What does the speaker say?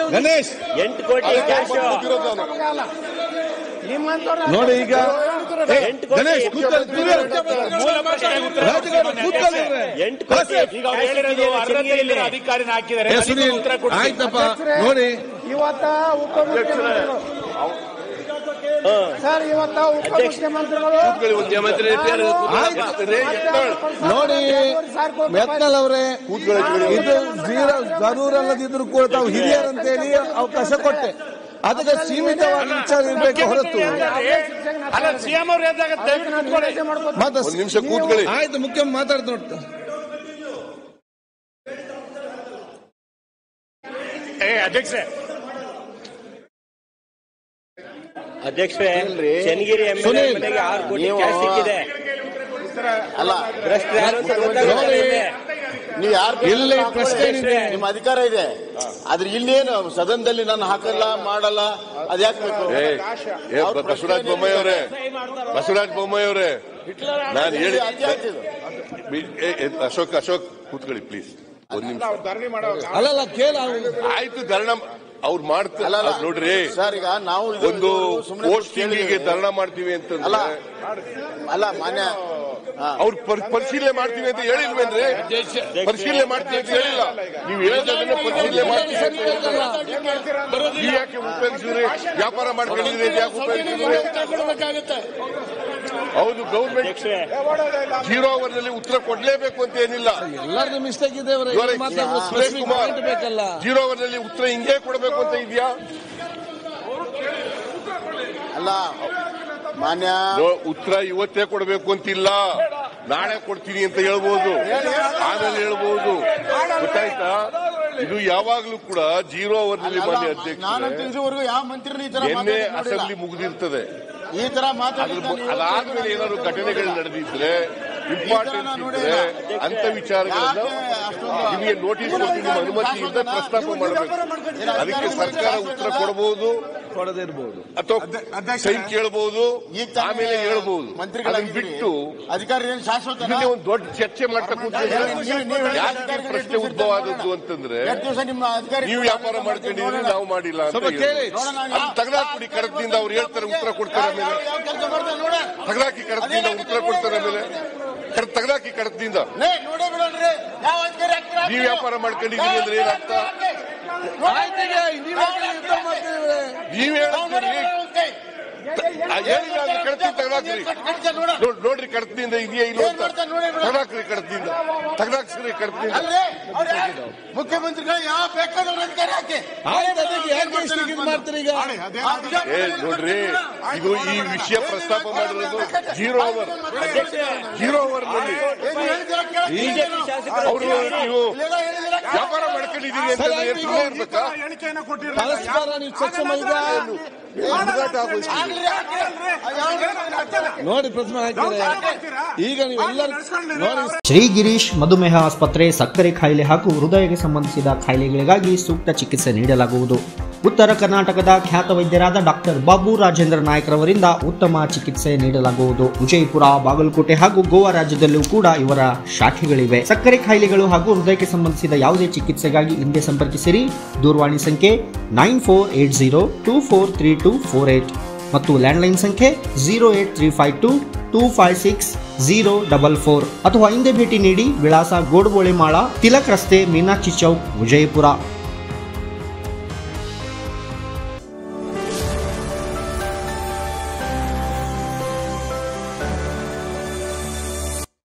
ಗಣೇಶ್ ಎಂಟು ಕೋಟಿ ಕ್ಯಾಶ್ ನೋಡಿ ಈಗ ಏ, ಎಂಟು ಕೋಟಿ ಗಣೇಶ್ ಕೂತ್ಕೊಳ್ಳಿ, ಕೂತ್ಕೊಳ್ಳಿ. ರಾಜಕಾರಣ ಕೂತ್ಕೊಳ್ಳಿ ಇವ್ರೆ. ಎಂಟು ಕೋಟಿ ಈಗ ಅವ್ರು ಹೇಳಿರೋದು ಅರ್ಹತೆ ಇಲ್ಲದ ಅಧಿಕಾರಿನ ಹಾಕಿದ್ದಾರೆ ಏ, ಅದಕ್ಕೆ ಸುನೀಲ್ ಉತ್ತರ ಕೊಡ್ತೀನಿ. ಆಯ್ತಪ್ಪ ನೋಡಿ ಇವತ್ತ ಉಪಮುಖ್ಯಮಂತ್ರಿಗಳು ಸರ್ ಇವತ್ತ ಉಪಮುಖ್ಯಮಂತ್ರಿಗಳು ಆಯ್ತು ನೋಡಿ ಮೆತ್ನಲ್ ಅವರೇ ಇದು ಜೀರೋ ಜರೂರ್ ಅಲ್ಲದಿದ್ರು ಕೂಡ ತಾವು ಹಿರಿಯರಂತೇಳಿ ಅವಕಾಶ ಕೊಟ್ಟೆ ಅದಕ್ಕೆ ಸೀಮಿತವಾದ ವಿಚಾರ ಇರಬೇಕು ಹೊರತು ಅಲ್ಲ ಸಿಎಂ ಅವ್ರು ಹೇಳಿದಾಗ ದಯವಿಟ್ಟು ಕೂತ್ಕೊಳ್ಳಿ. ಮತ್ತೆ ಒಂದ್ ನಿಮಿಷ ಕೂತ್ಕೊಳ್ಳಿ. ಆಯ್ತು ಮುಖ್ಯ ಮಾತಾಡ್ತು ನೋಡ್ತು ಏ ಅಧ್ಯಕ್ಷೆ ಅಧ್ಯಕ್ಷರೇ ಚನ್ನಗಿರಿ ಎಂ ಸುನೀಲ್, ಮನೆಗೆ ಆರು ಕೋಟಿ ನೀವು- ಕ್ಯಾಶ್ ಸಿಕ್ಕಿದೆ ಅಲ್ಲ ಭ್ರಷ್ಟರು ಯಾರು ಅಂತ ಗೊತ್ತಾಗ್ತಾ ನೋಡಿ. ಇದೆ. ನೀವು ಯಾರು ಇಲ್ಲಿ ಪ್ರಶ್ನೆ ಏನಿದೆ? ನಿಮ್ಮ ಅಧಿಕಾರ ಇದೆ ಆದ್ರೆ ಇಲ್ಲೇನು ಸದನದಲ್ಲಿ ನಾನು ಹಾಕಲ್ಲ ಮಾಡಲ್ಲ ಅದ್ಯಾಕೆ ಬೇಕು ಏ ಏ ಅವ್ರ ಬಸವರಾಜ ಪ್ರಶ್ನೆ ಬೊಮ್ಮಾಯಿ ಅವರೇ ಬಸವರಾಜ ಬೊಮ್ಮಾಯಿ ಅವರೇ ನಾನು ಹೇಳಿ ಅತಿ ಆಗ್ತಿದೆ. ಬಿ- ಏ, ಏ, ಅಶೋಕ್ ಅಶೋಕ್ ಕೂತ್ಕೊಳ್ಳಿ ಪ್ಲೀಸ್ ಒಂದ್ ನಿಮಿಷ ಅಲ್ಲಲ್ಲ ಕೇಳ ಅವ್ರು ಆಯ್ತು ಧರಣ ಅವ್ರು ಮಾಡ್ತಾರೆ ಅಲ್ಲ, ಅಲ್ಲ. ನೋಡ್ರಿ ಸರ್ ಈಗ ನಾವು ಇದು- ಒಂದು ಇದು ಸುಮ್ನೆ ಪೋಸ್ಟಿಂಗಿಗೆ ಕೇಳಿದ್ದೀವಿ. ಧರಣ ಮಾಡ್ತೀವಿ ಅಲ್ಲ ಅಂತಂದ್ರೆ ಅಲ್ಲ ಮಾನ್ಯ ಹಾ. ಅವ್ರು ಪರ್- ಪರಿಶೀಲನೆ ಮಾಡ್ತೀವಿ ಅಂತ ಹೇಳಿಲ್ವೇನ್ರಿ ಪರಿಶೀಲನೆ ಮಾಡ್ತೀವಿ ಅಂತ ಹೇಳಿಲ್ಲ ನೀವು ಹೇಳಿದ್ರೆ ಪರಿಶೀಲನೆ ಮಾಡ್ತೀವಿ ಅಂತ ಹೇಳಿಲ್ಲ. ನೀವು ಯಾಕೆ ಉಪಯೋಗಿಸಿದ್ರಿ ವ್ಯಾಪಾರ ಮಾಡ್ಕೊಂಡಿದ್ರಿ ಅಂತ ಯಾಕೆ ಉಪಯೋಗಿಸಿದ್ರಿ ಹೌದು ಗೌರ್ಮೆಂಟ್ ಅಧ್ಯಕ್ಷರೇ ಜೀರೋ ಅವರ್ ನಲ್ಲಿ ಉತ್ತರ ಕೊಡ್ಲೇಬೇಕು ಅಂತ ಏನಿಲ್ಲ ಎಲ್ಲರದ್ದು ಮಿಸ್ಟೇಕ್ ಇದೆ ಅವ್ರೆ. ಇವಾಗ ಮಾತ್ರ ಸುರೇಶ್ specific ಕುಮಾರ್ point ಬೇಕಲ್ಲ ಜೀರೋ ಅವರ್ ನಲ್ಲಿ ಉತ್ತರ ಹಿಂಗೆ ಕೊಡಬೇಕು ಅಂತ ಇದೆಯಾ ಅಲ್ಲ ಮಾನ್ಯ ನೋ- ಉತ್ತರ ಇವತ್ತೇ ಕೊಡಬೇಕು ಅಂತಿಲ್ಲ ನಾಳೆ ಕೊಡ್ತೀನಿ ಅಂತ ಹೇಳ್ಬೋದು ಆಮೇಲೆ ಹೇಳ್ಬೋದು ಗೊತ್ತಾಯ್ತಾ ಇದು ಯಾವಾಗ್ಲೂ ಕೂಡ ಜೀರೋ ಅವರ್ ನಲ್ಲಿ ಮಾನ್ಯ ನಾನಂತೂ ಅಧ್ಯಕ್ಷ ಇದುವರೆಗೂ ಯಾವ ಮಂತ್ರಿನೂ ಈ ತರ ನಿನ್ನೆ ಮಾತಾಡಿದ್ದು ನೋಡಿಲ್ಲ. ಅಸೆಂಬ್ಲಿ ಮುಗಿದಿರ್ತದೆ ಈ ತರ ಅದ್ರ ಮಾತಾಡಿದ್ದು ಮು- ನಾನು ಅದಾದ್ಮೇಲೆ ಏನಾದ್ರು ಘಟನೆಗಳು ನಡೆದಿದ್ರೆ ಇಂಪಾರ್ಟೆನ್ಸ್ ನಾನು ಇದ್ರೆ ನೋಡಿಲ್ಲ. ಅಂತ ವಿಚಾರಗಳನ್ನ ಯಾಕೆ ಅಷ್ಟೊಂದು- ನಿಮಗೆ ನೋಟಿಸ್ ಕೊಟ್ಟು ನಿಮ್ಮ ಅನುಮತಿಯಿಂದ ಪ್ರಸ್ತಾಪ ಮಾಡಬೇಕು ಅದಕ್ಕೆ ಸರ್ಕಾರ ಉತ್ತರ ಕೊಡಬಹುದು ಕೊಡದೇ ಇರ್ಬೋದು ಅಥವಾ ಸೈ ಕೇಳಬಹುದು ಈಗ ತಾನೇ ಆಮೇಲೆ ಹೇಳ್ಬಹುದು ಅದನ್ನ ಮಂತ್ರಿಗಳಾಗಿದ್ದೀರಿ. ಬಿಟ್ಟು ಅಧಿಕಾರಿ ಏನು ಶಾಶ್ವತ ಇದನ್ನೇ ಒಂದು ದೊಡ್ಡ ಚರ್ಚೆ ಮಾಡ್ತಾ ಕೂತ್ಕೊಂಡ್ರೆ ನೀವು- ನೀವು- ಯಾಕೆ ಈ ಪ್ರಶ್ನೆ ಉದ್ಭವ ಆದದ್ದು ಅಂತಂದ್ರೆ ಎಷ್ಟು ದಿವಸ ನಿಮ್ಮ ಅಧಿಕಾರಿ ನೀವು ವ್ಯಾಪಾರ ಮಾಡ್ಕೊಂಡಿದ್ರಿ ನಾವು ಮಾಡಿಲ್ಲ ಅಂತ ಸ್ವಲ್ಪ ಕೇಳಿ. ಹೇಳಿ. ಅದು ತೆಗೆದಾಕ್ಬಿಡಿ ಕಡದಿಂದ ಅವ್ರು ಹೇಳ್ತಾರೆ ಉತ್ತರ ಕೊಡ್ತಾರೆ ಆಮೇಲೆ ಕೆಲಸ ಮಾಡ್ತಾರೆ ನೋಡ ತೆಗೆದಾಕಿ ಕಡದಿಂದ ಉತ್ತರ ಕೊಡ್ತಾರೆ ಆಮೇಲೆ ಕಡ್- ತೆಗೆದಾಕಿ ಕಡದಿಂದ ನೋಡೇ ಬಿಡೋಣ್ರಿ ಯಾವ ಅಧಿಕಾರಿ ಹಾಕ್ತೀರಾ? ನೀವು ವ್ಯಾಪಾರ ಮಾಡ್ಕೊಂಡಿದ್ದೀರಿ ಅಂದ್ರೆ ಏನರ್ಥ ಆಯ್ತು ಈಗ ನೀವ್ ಯಾಕೆ ಯುದ್ಧ ಮಾಡ್ತಿದ್ದೀರಿ? ನೀವ್ ಹೇಳ್ತೀರಿ ಆ ಏನಿಲ್ಲ ಅಂದ್ರೆ ಕಡತಿ ತೆಗೆದಾಕ್ರಿ ನೋಡ್- ನೋಡ್ರಿ ಕಡತದಿಂದ ಇದೆಯಾ ಇಲ್ಲ ಅಂತ ತೆಗೆದಾಕ್ರಿ ಕಡತದಿಂದ ತೆಗೆದಾಕ್ಸ್ರಿ ಕಡತದಿಂದ ಅಲ್ರಿ ಅವ್ರು ಯಾರು? ಮುಖ್ಯಮಂತ್ರಿಗಳು ಯಾವ ಬೇಕಾದವ್ರ ಅಧಿಕಾರಿ ಹಾಕಿ ಆಯ್ತು ಅದಕ್ಕೆ ಯಾಕೆ ಇಷ್ಟು ಇದು ಮಾಡ್ತೀರಿ ಈಗ ಏ ನೋಡ್ರಿ ಇದು ಈ ವಿಷಯ ಪ್ರಸ್ತಾಪ ಮಾಡಿರೋದು ಜೀರೋ ಅವರ್ ಜೀರೋ ಅವರ್ ನಲ್ಲಿ ಬಿಜೆಪಿ ಶಾಸಕರು ಅವರು ನೀವು ವ್ಯಾಪಾರ ಮಾಡ್ಕೊಂಡಿದ್ದೀರಿ ಅಂತಂದ್ರೆ ಏನ್ ಸುಮ್ಮನೆ ಇರ್ಬೇಕಾ ಪರಸ್ಪರ ನೀವು ಚರ್ಚೆ ಮಾಡಿದ ನೋಡಿ ಪ್ರಶ್ನೆ ಹಾಕಿದ್ರೆ ಈಗ ನೀವೆಲ್ಲರೂ ನೋಡಿ ಶ್ರೀ ಗಿರೀಶ್ ಮಧುಮೇಹ ಆಸ್ಪತ್ರೆ ಸಕ್ಕರೆ ಕಾಯಿಲೆ ಹಾಗೂ ಹೃದಯಕ್ಕೆ ಸಂಬಂಧಿಸಿದ ಕಾಯಿಲೆಗಳಿಗಾಗಿ ಸೂಕ್ತ ಚಿಕಿತ್ಸೆ ನೀಡಲಾಗುವುದು ಉತ್ತರ ಕರ್ನಾಟಕದ ಖ್ಯಾತ ವೈದ್ಯರಾದ ಡಾಕ್ಟರ್ ಬಾಬು ರಾಜೇಂದ್ರ ನಾಯ್ಕರವರಿಂದ ಉತ್ತಮ ಚಿಕಿತ್ಸೆ ನೀಡಲಾಗುವುದು ವಿಜಯಪುರ ಬಾಗಲಕೋಟೆ ಹಾಗೂ ಗೋವಾ ರಾಜ್ಯದಲ್ಲೂ ಕೂಡ ಇವರ ಶಾಖೆಗಳಿವೆ ಸಕ್ಕರೆ ಕಾಯಿಲೆಗಳು ಹಾಗೂ ಹೃದಯಕ್ಕೆ ಸಂಬಂಧಿಸಿದ ಯಾವುದೇ ಚಿಕಿತ್ಸೆಗಾಗಿ ಹಿಂದೆ ಸಂಪರ್ಕಿಸಿರಿ ದೂರವಾಣಿ ಸಂಖ್ಯೆ nine four eight zero two four three two four eight ಮತ್ತು ಲ್ಯಾಂಡ್ಲೈನ್ ಸಂಖ್ಯೆ zero eight three five two two five six zero double four ಅಥವಾ ಹಿಂದೆ ಭೇಟಿ ನೀಡಿ ವಿಳಾಸ ಗೋಡ್ಬೋಳೆಮಾಳ ತಿಲಕ್ ರಸ್ತೆ ಮೀನಾಕ್ಷಿ ಚೌಕ್ ವಿಜಯಪುರ